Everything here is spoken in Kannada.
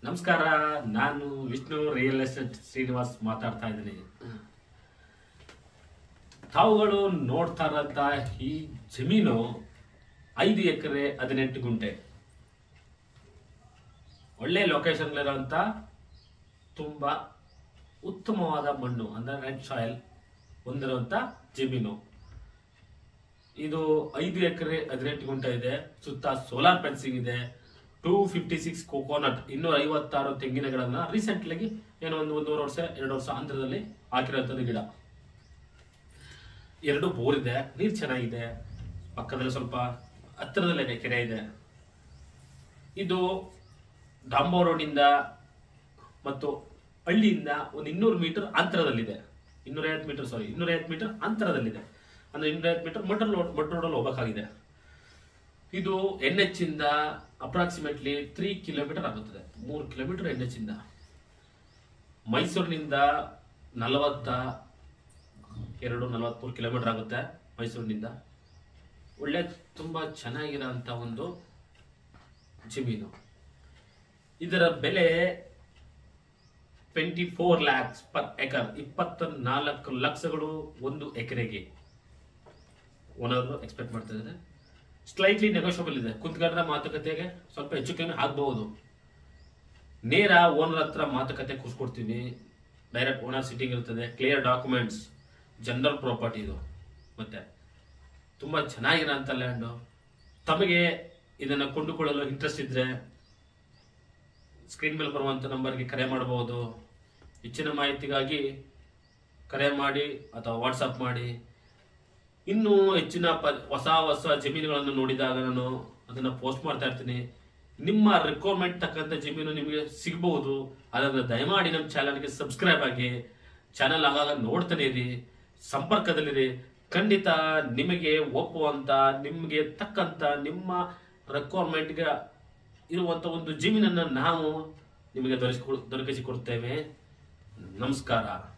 ನಮಸ್ಕಾರ ನಾನು ವಿಷ್ಣು ರಿಯಲ್ ಎಸ್ಟೇಟ್ ಶ್ರೀನಿವಾಸ್ ಮಾತಾಡ್ತಾ ಇದ್ದೀನಿ ತಾವುಗಳು ನೋಡ್ತಾ ಇರೋಂಥ ಈ ಜಮೀನು ಐದು ಎಕರೆ ಹದಿನೆಂಟು ಗುಂಟೆ ಒಳ್ಳೆ ಲೊಕೇಶನ್ ಇರೋಂಥ ತುಂಬಾ ಉತ್ತಮವಾದ ಮಣ್ಣು ಅಂದ್ರೆ ರೆಡ್ ಸಾಯಿಲ್ ಹೊಂದಿರುವಂತ ಜಮೀನು ಇದು ಐದು ಎಕರೆ ಹದಿನೆಂಟು ಗುಂಟೆ ಇದೆ ಸುತ್ತ ಸೋಲಾರ್ ಫೆನ್ಸಿಂಗ್ ಇದೆ ಟೂ ಫಿಫ್ಟಿ ಸಿಕ್ಸ್ ಕೋಕೋನಟ್ ಇನ್ನೂರ ಐವತ್ತಾರು ತೆಂಗಿನ ಗಿಡನ ರೀಸೆಂಟ್ಲಾಗಿ ಏನೋ ಒಂದು ಒಂದೂವರೆ ವರ್ಷ ಎರಡು ವರ್ಷ ಆಂಧ್ರದಲ್ಲಿ ಹಾಕಿರೋಂಥದ್ದು ಗಿಡ ಎರಡು ಬೋರ್ ಇದೆ ನೀರು ಚೆನ್ನಾಗಿದೆ ಪಕ್ಕದಲ್ಲಿ ಸ್ವಲ್ಪ ಹತ್ತಿರದಲ್ಲೇ ಕೆರೆ ಇದೆ ಇದು ಡಾಂಬೋ ರೋಡಿಂದ ಮತ್ತು ಹಳ್ಳಿಯಿಂದ ಒಂದು ಇನ್ನೂರು ಮೀಟರ್ ಅಂತರದಲ್ಲಿದೆ ಇನ್ನೂರೈವತ್ತು ಮೀಟರ್ ಸಾರಿ ಇನ್ನೂರೈವತ್ತು ಮೀಟರ್ ಅಂತರದಲ್ಲಿದೆ ಅಂದ್ರೆ ಇನ್ನೂರೈವತ್ತು ಮೀಟರ್ ಮಟರ್ ರೋಡ್ ಮಟರ್ ರೋಡಲ್ಲಿ ಹೋಗಬೇಕಾಗಿದೆ ಇದು ಎನ್ ಎಚ್ ಇಂದ ಅಪ್ರಾಕ್ಸಿಮೇಟ್ಲಿ ತ್ರೀ ಕಿಲೋಮೀಟರ್ ಆಗುತ್ತದೆ ಮೂರು ಕಿಲೋಮೀಟರ್ ಎನ್ ಎಚ್ ಇಂದ ಮೈಸೂರಿನಿಂದ ನಲವತ್ತ ಎರಡು ನಲವತ್ಮೂರು ಕಿಲೋಮೀಟರ್ ಆಗುತ್ತೆ ಮೈಸೂರಿನಿಂದ ಒಳ್ಳೆ ತುಂಬಾ ಚೆನ್ನಾಗಿರೋಂಥ ಒಂದು ಜಮೀನು ಇದರ ಬೆಲೆ twenty four lakhs per acre ಇಪ್ಪತ್ತ ನಾಲ್ಕು ಲಕ್ಷಗಳು ಒಂದು ಎಕರೆಗೆ ಓನರ್ ಎಕ್ಸ್ಪೆಕ್ಟ್ ಮಾಡ್ತಾ ಇದ್ದಾರೆ ಸ್ಲೈಟ್ಲಿ ನೆಗೋಷಿಯಬಲ್ ಇದೆ ಕುಂತ್ಕೊಂಡ್ರೆ ಮಾತುಕತೆಗೆ ಸ್ವಲ್ಪ ಹೆಚ್ಚು ಕಮ್ಮಿ ಆಗ್ಬಹುದು ನೇರ ಓನರ್ ಹತ್ರ ಮಾತುಕತೆ ಕೂರಿಸ್ಕೊಡ್ತೀವಿ ಡೈರೆಕ್ಟ್ ಓನರ್ ಸಿಟ್ಟಿಂಗ್ ಇರ್ತದೆ ಕ್ಲಿಯರ್ ಡಾಕ್ಯುಮೆಂಟ್ಸ್ ಜನರಲ್ ಪ್ರಾಪರ್ಟಿ ಇದು ಮತ್ತೆ ತುಂಬಾ ಚೆನ್ನಾಗಿರೋಂಥ ಲ್ಯಾಂಡು ತಮಗೆ ಇದನ್ನ ಕೊಂಡುಕೊಳ್ಳಲು ಇಂಟ್ರೆಸ್ಟ್ ಇದ್ರೆ ಸ್ಕ್ರೀನ್ ಮೇಲೆ ಬರುವಂತ ನಂಬರ್ಗೆ ಕರೆ ಮಾಡಬಹುದು ಹೆಚ್ಚಿನ ಮಾಹಿತಿಗಾಗಿ ಕರೆ ಮಾಡಿ ಅಥವಾ ವಾಟ್ಸಪ್ ಮಾಡಿ ಇನ್ನೂ ಹೆಚ್ಚಿನ ಪ ಹೊಸ ಹೊಸ ಜಮೀನುಗಳನ್ನು ನೋಡಿದಾಗ ನಾನು ಅದನ್ನ ಪೋಸ್ಟ್ ಮಾಡ್ತಾ ಇರ್ತೀನಿ ನಿಮ್ಮ ರಿಕ್ವೈರ್ಮೆಂಟ್ ತಕ್ಕಂತ ಜಮೀನು ನಿಮಗೆ ಸಿಗಬಹುದು ಅದನ್ನ ದಯಮಾಡಿ ನಮ್ಮ ಚಾನಲ್ಗೆ ಸಬ್ಸ್ಕ್ರೈಬ್ ಆಗಿ ಚಾನಲ್ ಆಗಾಗ ನೋಡ್ತಾನೆ ಇರಿ ಸಂಪರ್ಕದಲ್ಲಿರಿ ಖಂಡಿತ ನಿಮಗೆ ಒಪ್ಪುವಂತ ನಿಮಗೆ ತಕ್ಕಂತ ನಿಮ್ಮ ರಿಕ್ವೈರ್ಮೆಂಟ್ಗೆ ಇರುವಂತ ಒಂದು ಜಮೀನನ್ನ ನಾವು ನಿಮಗೆ ದೊರಕಿಸಿ ದೊರಕಿಸಿಕೊಡ್ತೇವೆ ನಮಸ್ಕಾರ